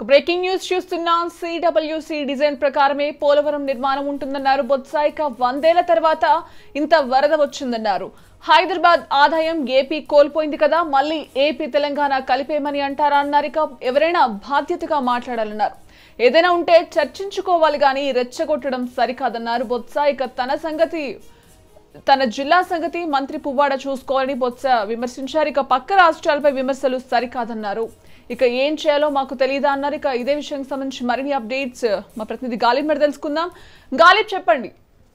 breaking news చూస్తున్నాం CWC design ప్రకారమే పోలవరం నిర్మాణం ఉంటుందన్నారు బొత్స ఇక వందేళ్ల తర్వాత ఇంత వరద వచ్చిందన్నారు హైదరాబాద్ ఆదాయం ఏపీ కోల్పోయింది కదా మళ్ళీ ఏపీ తెలంగాణ కలిపేమని అంటారా అన్నారు ఇక ఎవరైనా బాధ్యతగా మాట్లాడాలన్నారు ఏదైనా ఉంటే చర్చించుకోవాలి కానీ రెచ్చగొట్టడం సరికాదన్నారు బొత్స ఇక తన సంగతి తన జిల్లా సంగతి మంత్రి పువ్వాడ చూసుకోవాలని బొత్స విమర్శించారు ఇక పక్క రాష్ట్రాలపై విమర్శలు సరికాదన్నారు ఇక ఏం చేయాలో మాకు తెలియదా అన్నారు ఇక ఇదే విషయానికి సంబంధించి మరిన్ని అప్డేట్స్ మా ప్రతినిధి గాలిబ్ మీద తెలుసుకుందాం గాలిబ్ చెప్పండి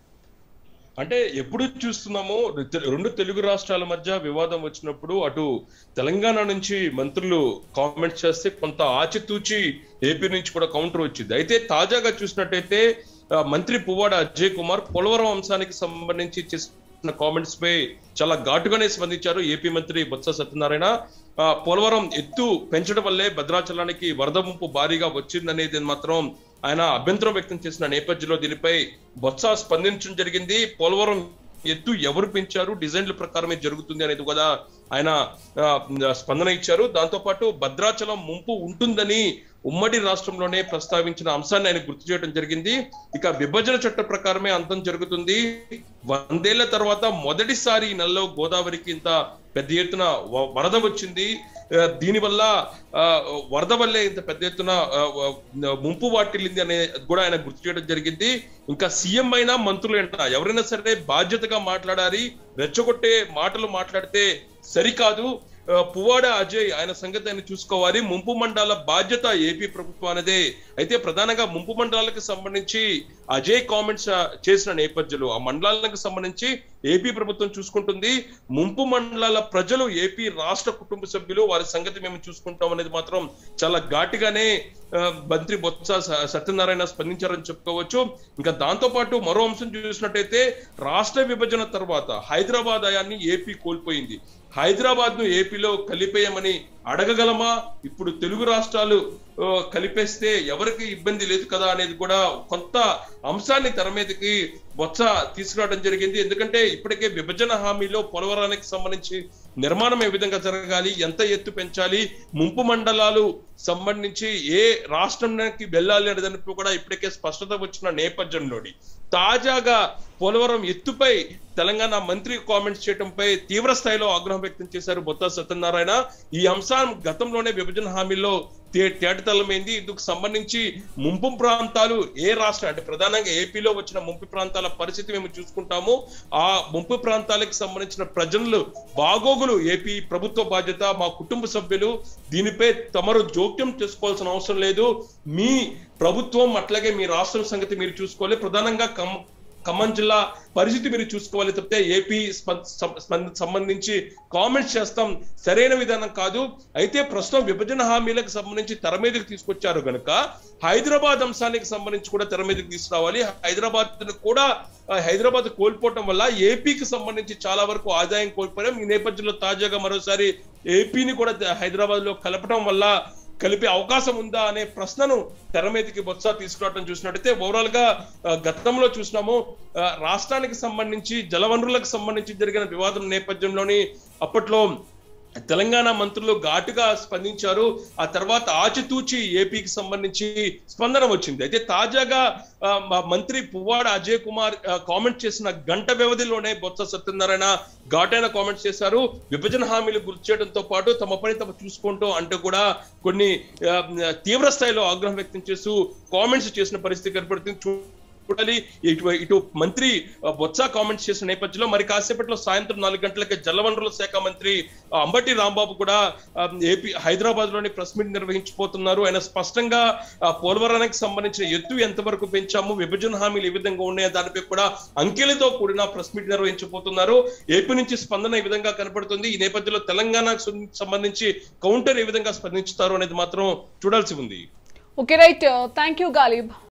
అంటే ఎప్పుడు చూస్తున్నామో తె- రెండు తెలుగు రాష్ట్రాల మధ్య వివాదం వచ్చినప్పుడు అటు తెలంగాణ నుంచి మంత్రులు కామెంట్ చేస్తే కొంత ఆచితూచి ఏపీ నుంచి కూడా కౌంటర్ వచ్చింది అయితే తాజాగా చూసినట్టయితే ఆ, మంత్రి పువ్వాడ అజయ్ కుమార్ పోలవరం అంశానికి సంబంధించి చేసిన కామెంట్స్ పై చాలా ఘాటుగానే స్పందించారు ఏపీ మంత్రి బొత్స సత్యనారాయణ ఆ, పోలవరం ఎత్తు పెంచడం వల్లే భద్రాచలానికి వరద ముంపు భారీగా వచ్చిందనేది మాత్రం ఆయన అభ్యంతరం వ్యక్తం చేసిన నేపథ్యంలో దీనిపై బొత్స స్పందించడం జరిగింది పోలవరం ఎత్తు ఎవరు పెంచారు డిజైన్ల ప్రకారమే జరుగుతుంది అనేది కూడా ఆయన ఆ, స్పందన ఇచ్చారు దాంతో పాటు భద్రాచలం ముంపు ఉంటుందని ఉమ్మడి రాష్ట్రంలోనే ప్రస్తావించిన అంశాన్ని ఆయన గుర్తు చేయడం జరిగింది ఇక విభజన చట్ట ప్రకారమే అంతం జరుగుతుంది వందేళ్ల తర్వాత మొదటిసారి ఈ నెలలో గోదావరికి ఇంత పెద్ద ఎత్తున వ- వరద వచ్చింది ఆ, దీనివల్ల ఆ, వరద వల్లే ఇంత పెద్ద ఎత్తున ఆ, ఆ, ముంపు వాటిల్లింది అనే కూడా ఆయన గుర్తు చేయడం జరిగింది ఇంకా సీఎం అయినా మంత్రులైనా ఎవరైనా సరే బాధ్యతగా మాట్లాడాలి రెచ్చగొట్టే మాటలు మాట్లాడితే సరికాదు ఆ, పువ్వాడ అజయ్ ఆయన సంగతి ఆయన చూసుకోవాలి ముంపు మండల బాధ్యత ఏపీ ప్రభుత్వానిదే అయితే ప్రధానంగా ముంపు మండలాలకు సంబంధించి అజయ్ కామెంట్స్ ఆ, చేసిన నేపథ్యంలో ఆ మండలాలకు సంబంధించి ఏపీ ప్రభుత్వం చూసుకుంటుంది ముంపు మండలాల ప్రజలు ఏపీ రాష్ట్ర కుటుంబ సభ్యులు వారి సంగతి మేము చూసుకుంటాం అనేది మాత్రం చాలా ఘాటుగానే ఆ, మంత్రి బొత్స స- సత్యనారాయణ స్పందించారని చెప్పుకోవచ్చు ఇంకా దాంతో పాటు మరో అంశం చూసినట్టయితే రాష్ట్ర విభజన తర్వాత హైదరాబాద్ ఆయాన్ని ఏపీ కోల్పోయింది హైదరాబాద్ ను ఏపీలో కలిపేయమని అడగగలమా ఇప్పుడు తెలుగు రాష్ట్రాలు ఆ, కలిపేస్తే ఎవరికి ఇబ్బంది లేదు కదా అనేది కూడా కొంత అంశాన్ని తెర మీదకి బొత్స తీసుకురావడం జరిగింది ఎందుకంటే ఇప్పటికే విభజన హామీలో పోలవరానికి సంబంధించి నిర్మాణం ఏ విధంగా జరగాలి ఎంత ఎత్తు పెంచాలి ముంపు మండలాలు సంబంధించి ఏ రాష్ట్రానికి వెళ్ళాలి అనే దానిపై కూడా ఇప్పటికే స్పష్టత వచ్చిన నేపథ్యంలోని తాజాగా పోలవరం ఎత్తుపై తెలంగాణ మంత్రి కామెంట్స్ చేయడంపై తీవ్ర స్థాయిలో ఆగ్రహం వ్యక్తం చేశారు బొత్స సత్యనారాయణ ఈ అంశం గతంలోనే విభజన హామీలో తే- తేటతెల్లమైంది ఇందుకు సంబంధించి ముంపు ప్రాంతాలు ఏ రాష్ట్రం అంటే ప్రధానంగా ఏపీలో వచ్చిన ముంపు ప్రాంతాల పరిస్థితి మేము చూసుకుంటాము ఆ ముంపు ప్రాంతాలకు సంబంధించిన ప్రజలు బాగోగులు ఏపీ ప్రభుత్వ బాధ్యత మా కుటుంబ సభ్యులు దీనిపై తమరు జోక్యం చేసుకోవాల్సిన అవసరం లేదు మీ ప్రభుత్వం అట్లాగే మీ రాష్ట్రం సంగతి మీరు చూసుకోవాలి ప్రధానంగా కమ్ ఖమ్మం జిల్లా పరిస్థితి మీరు చూసుకోవాలి తప్పితే ఏపీ స్ప- సం- స్పంద- సంబంధించి కామెంట్స్ చేస్తాం సరైన విధానం కాదు అయితే ప్రస్తుతం విభజన హామీలకు సంబంధించి తెర మీదకి తీసుకొచ్చారు గనుక హైదరాబాద్ అంశానికి సంబంధించి కూడా తెర మీదకి తీసుకురావాలి హైదరాబాద్ కూడా ఆ, హైదరాబాద్ కోల్పోవటం వల్ల ఏపీకి సంబంధించి చాలా వరకు ఆదాయం కోల్పోయాం ఈ నేపథ్యంలో తాజాగా మరోసారి ఏపీని కూడా హైదరాబాద్ లో కలపడం వల్ల కలిపే అవకాశం ఉందా అనే ప్రశ్నను తెర మీదకి బొత్స తీసుకురావడం చూసినట్టయితే ఓవరాల్ గా ఆ, గతంలో చూసినాము ఆ, రాష్ట్రానికి సంబంధించి జలవనరులకు సంబంధించి జరిగిన వివాదం నేపథ్యంలోని అప్పట్లో తెలంగాణ మంత్రులు ఘాటుగా స్పందించారు ఆ తర్వాత ఆచితూచి ఏపీకి సంబంధించి స్పందన వచ్చింది అయితే తాజాగా ఆ, మా మంత్రి పువ్వాడ అజయ్ కుమార్ ఆ, కామెంట్ చేసిన గంట వ్యవధిలోనే బొత్స సత్యనారాయణ ఘాటైన కామెంట్స్ చేశారు విభజన హామీలు గుర్తు చేయడంతో పాటు తమ పని తమ చూసుకుంటూ అంటూ కూడా కొన్ని ఆ, తీవ్ర స్థాయిలో ఆగ్రహం వ్యక్తం చేస్తూ కామెంట్స్ చేసిన పరిస్థితి కనపడుతుంది చూ- చూడాలి ఇటు ఇటు మంత్రి ఆ, బొత్స కామెంట్స్ చేసిన నేపథ్యంలో మరి కాసేపట్లో సాయంత్రం నాలుగు గంటలకి జలవనరుల శాఖ మంత్రి ఆ, అంబటి రాంబాబు కూడా ఆ, ఏపీ హైదరాబాద్ లోని ప్రెస్ మీట్ నిర్వహించబోతున్నారు ఆయన స్పష్టంగా ఆ, పోలవరానికి సంబంధించిన ఎత్తు ఎంతవరకు పెంచాము విభజన హామీలు ఏ విధంగా ఉన్నాయో దానిపై కూడా అంకెలతో కూడిన ప్రెస్ మీట్ నిర్వహించబోతున్నారు ఏపీ నుంచి స్పందన ఈ విధంగా కనపడుతుంది ఈ నేపథ్యంలో తెలంగాణకు సంబంధించి కౌంటర్ ఏ విధంగా స్పందించుతారు అనేది మాత్రం చూడాల్సి ఉంది okay right thank you Ghalib